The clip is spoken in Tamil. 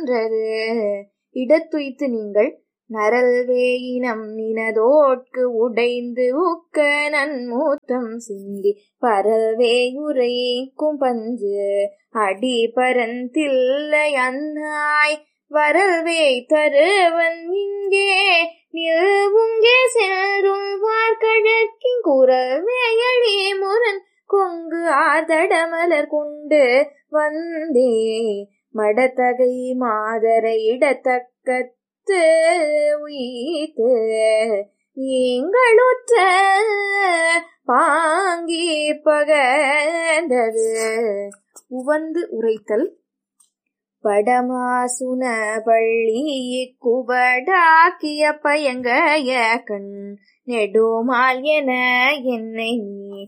நின்றரு இடத்துய்த்து நீங்கள் நரல் வேயினம் நினதோட்கு உடைந்து உக்க நன்மூத்தம் சிந்தி பரல்வே உரைக்கும் பஞ்சு அடி பரந்தில்லை அன்னாய் வரல்வே தருவன் இங்கே நில்வுங்கே செல்றும் வார்கழக்கின் குரல் வேயடி முரண் கொங்கு ஆதடமலர் கொண்டு வந்தே மடத்தகை மாதரை இடத்தக்கத்து உயித்து நீங்களுற்ற பாங்கி பகந்தது உவந்து உரைத்தல் படமாசுன பள்ளி குபடாக்கிய பயங்கய கண் நெடுமால் என என்னை நீ